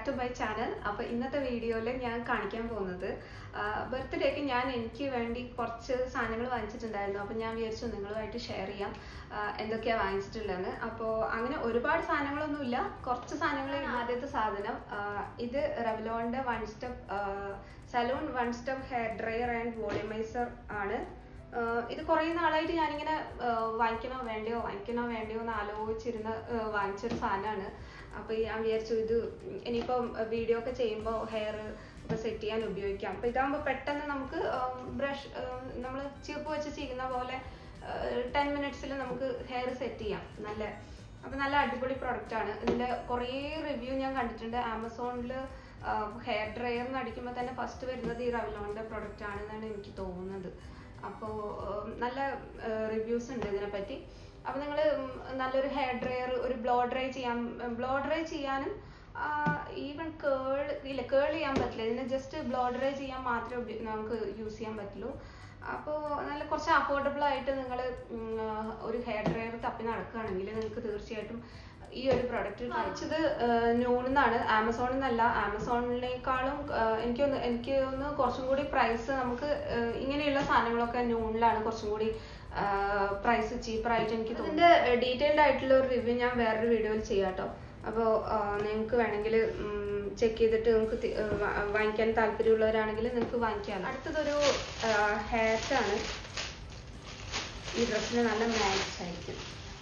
back to my channel അപ്പോൾ ഇന്നത്തെ വീഡിയോയിൽ ഞാൻ കാണിക്കാൻ പോകുന്നത് ബർത്ത്ഡേക്ക് ഞാൻ എനിക്ക് വേണ്ടി കുറച്ച് സാധനങ്ങൾ വാങ്ങിച്ചിട്ടുണ്ടായിരുന്നു അപ്പോൾ ഞാൻ വിചാരിച്ചു നിങ്ങളുമായിട്ട് ഷെയർ ചെയ്യാം ആ, എന്തൊക്കെയാ വാങ്ങിച്ചിട്ടുള്ളതെന്ന് അപ്പോൾ അങ്ങനെ ഒരുപാട് സാധനങ്ങളൊന്നുമില്ല കുറച്ച് സാധനങ്ങൾ ആദ്യത്തെ സാധനം ആ, ഇത് റെവലോണിൻ്റെ one step salon one step hair dryer and volumiser ആണ് ആഹ് ഇത് കുറേ നാളായിട്ട് ഞാനിങ്ങനെ ആഹ് വാങ്ങിക്കണോ വേണ്ടയോ വാങ്ങിക്കണോ വേണ്ടയോ എന്ന് ആലോചിച്ചിരുന്ന് ആഹ് വാങ്ങിച്ചൊരു സാധനമാണ് അപ്പോൾ ഞാൻ വിചാരിച്ചു ഇത് ഇനിയിപ്പം വീഡിയോ ഒക്കെ ചെയ്യുമ്പോൾ ഹെയർ ഒക്കെ സെറ്റ് ചെയ്യാൻ ഉപയോഗിക്കാം അപ്പോൾ ഇതാകുമ്പോൾ പെട്ടെന്ന് നമുക്ക് ബ്രഷ് നമ്മൾ ചീപ്പ് വെച്ച് ചെയ്യുന്ന പോലെ ടെൻ മിനിറ്റ്സിൽ നമുക്ക് ഹെയർ സെറ്റ് ചെയ്യാം നല്ല അപ്പോൾ നല്ല അടിപൊളി പ്രൊഡക്റ്റ് ആണ് ഇതിൻ്റെ കുറേ റിവ്യൂ ഞാൻ കണ്ടിട്ടുണ്ട് ആമസോണിൽ ഹെയർ ഡ്രയർ എന്ന് അടിക്കുമ്പോൾ തന്നെ ഫസ്റ്റ് വരുന്നത് ഈ റവലോണിൻ്റെ പ്രൊഡക്റ്റ് ആണെന്നാണ് എനിക്ക് തോന്നുന്നത് അപ്പോൾ നല്ല റിവ്യൂസ് ഉണ്ട് ഇതിനെപ്പറ്റി അപ്പോൾ നിങ്ങൾ നല്ലൊരു ഹെയർ ഡ്രയർ ഒരു ബ്ലോ ഡ്രൈ ചെയ്യാൻ ബ്ലോ ഡ്രൈ ചെയ്യാനും ഈവൻ കേൾ ഇല്ല കേൾ ചെയ്യാൻ പറ്റില്ല ഇതിന് ജസ്റ്റ് ബ്ലോ ഡ്രൈ ചെയ്യാൻ മാത്രമേ ഉപ- നമുക്ക് യൂസ് ചെയ്യാൻ പറ്റുള്ളൂ അപ്പോൾ നല്ല കുറച്ച് അഫോർഡബിൾ ആയിട്ട് നിങ്ങൾ ഒരു ഹെയർ ഡ്രയർ തപ്പി നടക്കുകയാണെങ്കിൽ നിങ്ങൾക്ക് തീർച്ചയായിട്ടും ഈ ഒരു പ്രൊഡക്റ്റ് വാങ്ങിച്ചത് നൂണിൽ നിന്നാണ് ആമസോണിൽ നിന്നല്ല ആമസോണിനേക്കാളും ആഹ് എനിക്കൊന്ന് എനിക്ക് ഒന്ന് കുറച്ചും കൂടി പ്രൈസ് നമുക്ക് ആഹ് ഇങ്ങനെയുള്ള സാധനങ്ങളൊക്കെ നൂണിലാണ് കുറച്ചും കൂടി പ്രൈസ് ചീപ്പറായിട്ട് എനിക്ക് തോന്നുന്നു ഇതിൻ്റെ ഡീറ്റെയിൽഡ് ആയിട്ടുള്ള ഒരു റിവ്യൂ ഞാൻ വേറൊരു വീഡിയോയിൽ ചെയ്യാം കേട്ടോ അപ്പോൾ നിങ്ങൾക്ക് വേണമെങ്കിൽ ചെക്ക് ചെയ്തിട്ട് നിങ്ങൾക്ക് തി- ആഹ് വാ- വാങ്ങിക്കാൻ താല്പര്യമുള്ളവരാണെങ്കിൽ നിങ്ങൾക്ക് വാങ്ങിക്കാം അടുത്തതൊരു hat ആണ് ഈ ഡ്രസ്സിന് നല്ല മാച്ച് ആയിരിക്കും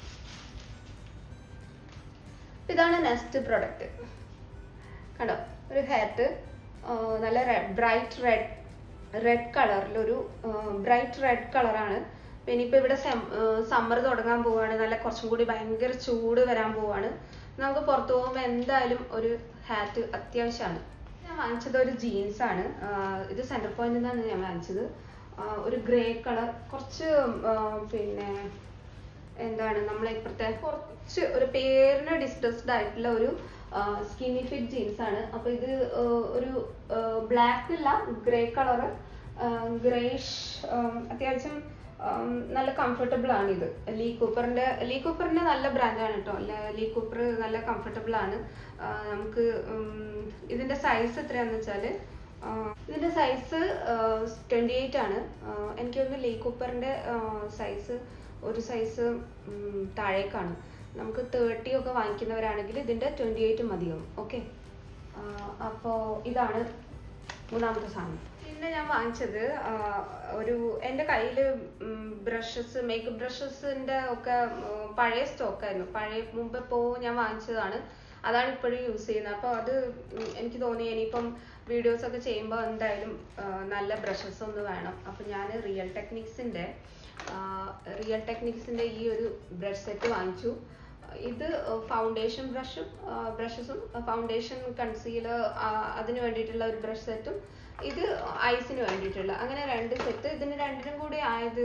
ഇതാണ് നെക്സ്റ്റ് പ്രൊഡക്റ്റ് കണ്ടോ ഒരു ഹാറ്റ് നല്ല ബ്രൈറ്റ് റെഡ് റെഡ് കളറിലൊരു ബ്രൈറ്റ് റെഡ് കളറാണ് പിന്നെ ഇനിയിപ്പോൾ ഇവിടെ സമ്മർ തുടങ്ങാൻ പോവാണ് നല്ല കുറച്ചും കൂടി ഭയങ്കര ചൂട് വരാൻ പോവാണ് നമുക്ക് പുറത്ത് പോകുമ്പോൾ എന്തായാലും ഒരു ഹാറ്റ് അത്യാവശ്യമാണ് ഞാൻ വാങ്ങിച്ചത് ഒരു ജീൻസ് ആണ് ആഹ് ഇത് സെൻറ്റർ പോയിന്റിൽ നിന്നാണ് ഞാൻ വാങ്ങിച്ചത് ആഹ് ഒരു ഗ്രേ കളർ കുറച്ച് ആഹ് പിന്നെ എന്താണ് നമ്മളെ ഇപ്പോഴത്തെ കുറച്ച് ഒരു പേരിന് ഡിസ്ട്രസ്ഡ് ആയിട്ടുള്ള ഒരു സ്കിന്നി ഫിറ്റ് ജീൻസ് ആണ് അപ്പൊ ഇത് ആ, ഒരു ബ്ലാക്ക് ഇല്ല ഗ്രേ കളറ് ഗ്രേഷ് അത്യാവശ്യം ആം, നല്ല കംഫർട്ടബിൾ ആണ് ഇത് ലീ കൂപ്പറിന്റെ ലീ കൂപ്പറിന്റെ നല്ല ബ്രാൻഡാണ് കേട്ടോ ലീ കൂപ്പർ നല്ല കംഫർട്ടബിൾ ആണ് ആ, നമുക്ക് ഉം, ഇതിന്റെ സൈസ് എത്രയാന്ന് വെച്ചാല് ആ, ഇതിന്റെ സൈസ് ട്വന്റി എയ്റ്റ് ആണ് ആ, എനിക്ക് തോന്നുന്നു ലീ കൂപ്പറിന്റെ സൈസ് ഒരു സൈസ് താഴേക്കാണ് നമുക്ക് തേർട്ടി ഒക്കെ വാങ്ങിക്കുന്നവരാണെങ്കിൽ ഇതിന്റെ ട്വന്റി എയ്റ്റ് മതിയാവും ഓക്കെ അപ്പോൾ ഇതാണ് മൂന്നാമത്തെ സാധനം പിന്നെ ഞാൻ വാങ്ങിച്ചത് ആ, ഒരു എൻ്റെ കയ്യിൽ ബ്രഷസ് മേക്കപ്പ് ബ്രഷസിൻ്റെ ഒക്കെ ഉം, പഴയ സ്റ്റോക്കായിരുന്നു പഴയ മുമ്പ് ഇപ്പോൾ ഞാൻ വാങ്ങിച്ചതാണ് അതാണ് ഇപ്പോഴും യൂസ് ചെയ്യുന്നത് അപ്പോൾ അത് ഉം, എനിക്ക് തോന്നി ഇനിയിപ്പം വീഡിയോസ് ഒക്കെ ചെയ്യുമ്പോൾ എന്തായാലും ആ, നല്ല ബ്രഷസ് ഒന്ന് വേണം അപ്പോൾ ഞാൻ റിയൽ ടെക്നിക്സിൻ്റെ റിയൽ ടെക്നിക്സിൻ്റെ ഈ ഒരു ബ്രഷ് സെറ്റ് വാങ്ങിച്ചു ഇത് ഫൗണ്ടേഷൻ ബ്രഷും ബ്രഷസും ഫൗണ്ടേഷൻ കൺസീലർ അതിന് വേണ്ടിയിട്ടുള്ള ഒരു ബ്രഷ് സെറ്റും ഇത് ഐസിന് വേണ്ടിയിട്ടുള്ള അങ്ങനെ രണ്ട് സെറ്റ് ഇതിന് രണ്ടിനും കൂടി ആയത്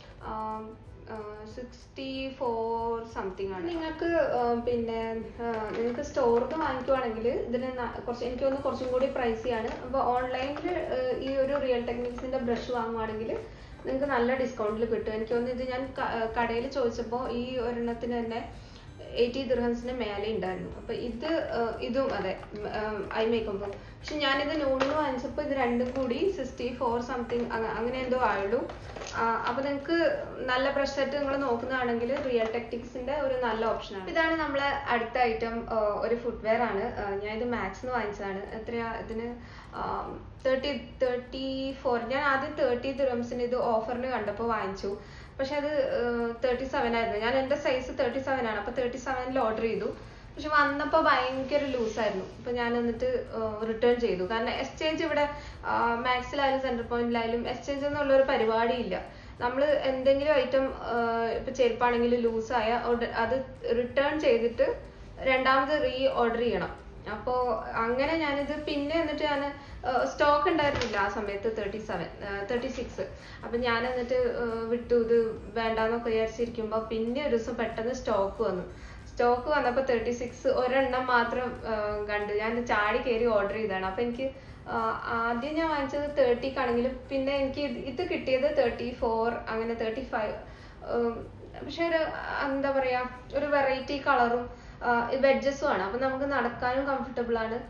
സിക്സ്റ്റി ഫോർ സംതിങ് ആണ് നിങ്ങൾക്ക് ആ, പിന്നെ ആ, നിങ്ങൾക്ക് സ്റ്റോറിൽ നിന്ന് വാങ്ങിക്കുവാണെങ്കിൽ ഇതിന് ന- കുറച്ച് എനിക്ക് തോന്നുന്നു കുറച്ചും കൂടി പ്രൈസിയാണ് അപ്പോൾ ഓൺലൈനിൽ ഈ ഒരു റിയൽ ടെക്നിക്സിൻ്റെ ബ്രഷ് വാങ്ങുവാണെങ്കിൽ നിങ്ങൾക്ക് നല്ല ഡിസ്കൗണ്ടിൽ കിട്ടും എനിക്ക് തോന്നുന്നു ഇത് ഞാൻ കടയിൽ ചോദിച്ചപ്പോൾ ഈ ഒരെണ്ണത്തിന് തന്നെ എയ്റ്റി ദിർഹംസിന് മേലെ ഉണ്ടായിരുന്നു അപ്പൊ ഇത് ആ, ഇതും അതെ ഐ മേക്കപ്പ് പക്ഷെ ഞാനിത് നൂണിന് വാങ്ങിച്ചപ്പോൾ ഇത് രണ്ടും കൂടി സിക്സ്റ്റി ഫോർ സംതിങ് അങ്ങനെ എന്തോ ആയുള്ളൂ ആ, അപ്പൊ നിങ്ങൾക്ക് നല്ല ബ്രഷ് സെറ്റ് നിങ്ങൾ നോക്കുന്നതാണെങ്കിൽ റിയൽ ടെക്ടിക്സിന്റെ ഒരു നല്ല ഓപ്ഷനാണ് ഇതാണ് നമ്മളെ അടുത്ത ഐറ്റം ഒരു ഫുട്വെയർ ആണ് ആ, ഞാൻ ഇത് മാക്സിന്ന് വാങ്ങിച്ചതാണ് എത്രയാ ഇതിന് തേർട്ടി തേർട്ടി ഫോർ ഞാൻ ആദ്യം തേർട്ടി ദിറംസിന് ഇത് ഓഫറിന് കണ്ടപ്പോൾ വാങ്ങിച്ചു പക്ഷെ അത് തേർട്ടി സെവൻ ആയിരുന്നു ഞാൻ എൻ്റെ സൈസ് തേർട്ടി സെവൻ ആണ് അപ്പോൾ തേർട്ടി സെവനിൽ ഓർഡർ ചെയ്തു പക്ഷെ വന്നപ്പോൾ ഭയങ്കര ലൂസായിരുന്നു അപ്പോൾ ഞാൻ എന്നിട്ട് റിട്ടേൺ ചെയ്തു കാരണം എക്സ്ചേഞ്ച് ഇവിടെ മാക്സിലായാലും സെൻറ്റർ പോയിന്റിലായാലും എക്സ്ചേഞ്ച് എന്നുള്ള ഒരു പരിപാടിയില്ല നമ്മൾ എന്തെങ്കിലും ഐറ്റം ഇപ്പൊ ചെരുപ്പാണെങ്കിൽ ലൂസായ അത് റിട്ടേൺ ചെയ്തിട്ട് രണ്ടാമത് റീ ഓർഡർ ചെയ്യണം അപ്പോൾ അങ്ങനെ ഞാനിത് പിന്നെ എന്നിട്ട് ഞാൻ സ്റ്റോക്ക് ഉണ്ടായിരുന്നില്ല ആ സമയത്ത് തേർട്ടി സെവൻ തേർട്ടി സിക്സ് അപ്പം ഞാൻ എന്നിട്ട് ആ, വിട്ടു ഇത് വേണ്ടാന്നൊക്കെ വിചാരിച്ചിരിക്കുമ്പോൾ പിന്നെ ഒരു ദിവസം പെട്ടെന്ന് സ്റ്റോക്ക് വന്നു സ്റ്റോക്ക് വന്നപ്പോൾ തേർട്ടി സിക്സ് ഒരെണ്ണം മാത്രം ആ, കണ്ടു ഞാൻ ചാടി കയറി ഓർഡർ ചെയ്തതാണ് അപ്പം എനിക്ക് ആ, ആദ്യം ഞാൻ വാങ്ങിച്ചത് തേർട്ടിക്കാണെങ്കിലും പിന്നെ എനിക്ക് ഇത് ഇത് കിട്ടിയത് തേർട്ടി ഫോർ അങ്ങനെ തേർട്ടി ഫൈവ് പക്ഷെ ഒരു എന്താ പറയാ ഒരു വെറൈറ്റി കളറും വെഡ്ജസും ആണ് അപ്പൊ നമുക്ക് നടക്കാനും കംഫർട്ടബിൾ ആണ്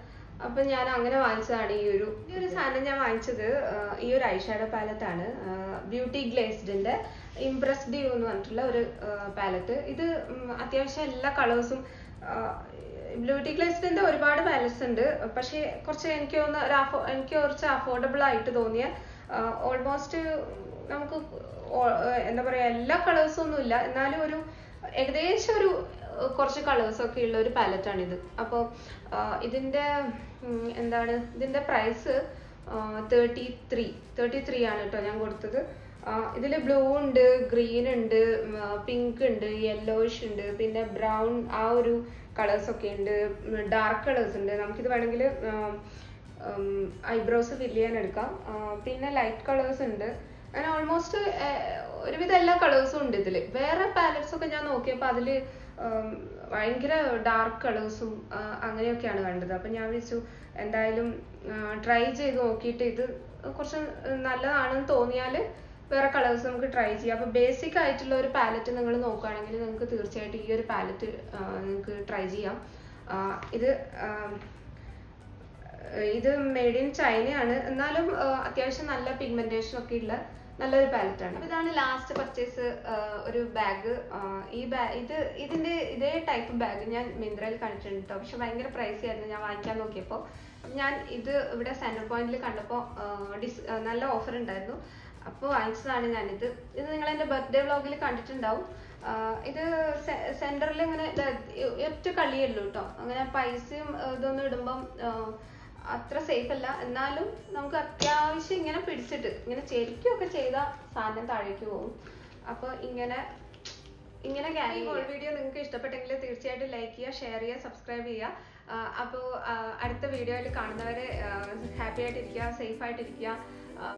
അപ്പൊ ഞാൻ അങ്ങനെ വാങ്ങിച്ചതാണ് ഈ ഒരു ഈ ഒരു സാധനം ഞാൻ വാങ്ങിച്ചത് ആ, ഈ ഒരു ഐഷാഡോ പാലറ്റ് ആണ് ബ്യൂട്ടി ഗ്ലേസ്ഡിന്റെ ഇംപ്രസ് ഡ്യൂ എന്ന് പറഞ്ഞിട്ടുള്ള ഒരു പാലറ്റ് ഇത് ഉം, അത്യാവശ്യം എല്ലാ കളേഴ്സും ബ്യൂട്ടി ഗ്ലേസ്ഡിന്റെ ഒരുപാട് പാലറ്റ്സ് ഉണ്ട് പക്ഷേ കുറച്ച് എനിക്ക് തോന്നുന്ന ഒരു affo- എനിക്ക് കുറച്ച് അഫോർഡബിൾ ആയിട്ട് തോന്നിയ ഓൾമോസ്റ്റ് നമുക്ക് ഓ- എന്താ പറയാ എല്ലാ കളേഴ്സും ഒന്നും ഇല്ല എന്നാലും ഒരു ഏകദേശം ഒരു ഏർ കുറച്ച് കളേഴ്സ് ഒക്കെ ഉള്ള ഒരു പാലറ്റ് ആണ് ഇത് അപ്പോൾ ഇതിന്റെ ഉം, എന്താണ് ഇതിന്റെ price thirty three thirty three ആണ് കേട്ടോ ഞാൻ കൊടുത്തത് ഇതിൽ ബ്ലൂ ഉണ്ട് ഗ്രീൻ ഉണ്ട് പിങ്ക് ഉണ്ട് യെല്ലോയിഷ് ഉണ്ട് പിന്നെ ബ്രൗൺ ആ ഒരു കളേഴ്സ് ഒക്കെ ഉണ്ട് ഡാർക്ക് കളേഴ്സ് ഉണ്ട് നമുക്കിത് വേണമെങ്കിൽ ഐബ്രോസ് ഫില്ല് ചെയ്യാൻ എടുക്കാം ആ, പിന്നെ ലൈറ്റ് കളേഴ്സ് ഉണ്ട് അങ്ങനെ ഓൾമോസ്റ്റ് ഒരുവിധം എല്ലാ കളേഴ്സും ഉണ്ട് ഇതിൽ വേറെ പാലറ്റ്സ് ഒക്കെ ഞാൻ നോക്കിയപ്പോൾ അതിൽ ഭയങ്കര ഡാർക്ക് കളേഴ്സും അങ്ങനെയൊക്കെയാണ് കണ്ടത് അപ്പം ഞാൻ വിചാരിച്ചു എന്തായാലും ട്രൈ ചെയ്ത് നോക്കിയിട്ട് ഇത് കുറച്ച് നല്ലതാണെന്ന് തോന്നിയാൽ വേറെ കളേഴ്സ് നമുക്ക് ട്രൈ ചെയ്യാം അപ്പോൾ ബേസിക് ആയിട്ടുള്ള ഒരു പാലറ്റ് നിങ്ങൾ നോക്കുകയാണെങ്കിൽ നിങ്ങൾക്ക് തീർച്ചയായിട്ടും ഈ ഒരു പാലറ്റ് നിങ്ങൾക്ക് ട്രൈ ചെയ്യാം ആ, ഇത് ആ, ഇത് മെയ്ഡ് ഇൻ ചൈനയാണ് എന്നാലും ആ, അത്യാവശ്യം നല്ല പിഗ്മെന്റേഷൻ ഒക്കെ ഉള്ള നല്ലൊരു പാലറ്റ് ആണ് അപ്പൊ ഇതാണ് ലാസ്റ്റ് പർച്ചേസ് ഒരു ബാഗ് ഈ ബാഗ് ഇത് ഇതിന്റെ ഇതേ ടൈപ്പ് ബാഗ് ഞാൻ മിന്ത്രയിൽ കണ്ടിട്ടുണ്ട് കേട്ടോ പക്ഷെ ഭയങ്കര പ്രൈസി ആയിരുന്നു ഞാൻ വാങ്ങിക്കാൻ നോക്കിയപ്പോൾ അപ്പൊ ഞാൻ ഇത് ഇവിടെ സെന്റർ പോയിന്റിൽ കണ്ടപ്പോൾ ഡിസ് ആ, നല്ല ഓഫർ ഉണ്ടായിരുന്നു അപ്പോൾ വാങ്ങിച്ചതാണ് ഞാനിത് ഇത് നിങ്ങൾ എൻ്റെ ബർത്ത്ഡേ വ്ളോഗിൽ കണ്ടിട്ടുണ്ടാവും ആ, ഇത് സെന്ററിൽ ഇങ്ങനെ ദാ ഒറ്റ കളിയല്ലോ കേട്ടോ അങ്ങനെ പൈസയും ആ, ഇതൊന്നും ഇടുമ്പം ആ, അത്ര സേഫ് അല്ല എന്നാലും നമുക്ക് അത്യാവശ്യം ഇങ്ങനെ പിടിച്ചിട്ട് ഇങ്ങനെ ചെരിക്കുകയൊക്കെ ചെയ്താൽ സാധനം താഴേക്ക് പോകും അപ്പോൾ ഇങ്ങനെ ഇങ്ങനെ ഈ ഹോൾ വീഡിയോ നിങ്ങൾക്ക് ഇഷ്ടപ്പെട്ടെങ്കിൽ തീർച്ചയായിട്ടും ലൈക്ക് ചെയ്യുക ഷെയർ ചെയ്യുക സബ്സ്ക്രൈബ് ചെയ്യുക അപ്പോൾ അടുത്ത വീഡിയോയിൽ കാണുന്നവരെ ഹാപ്പി ആയിട്ടിരിക്കുക സേഫ് ആയിട്ടിരിക്കുക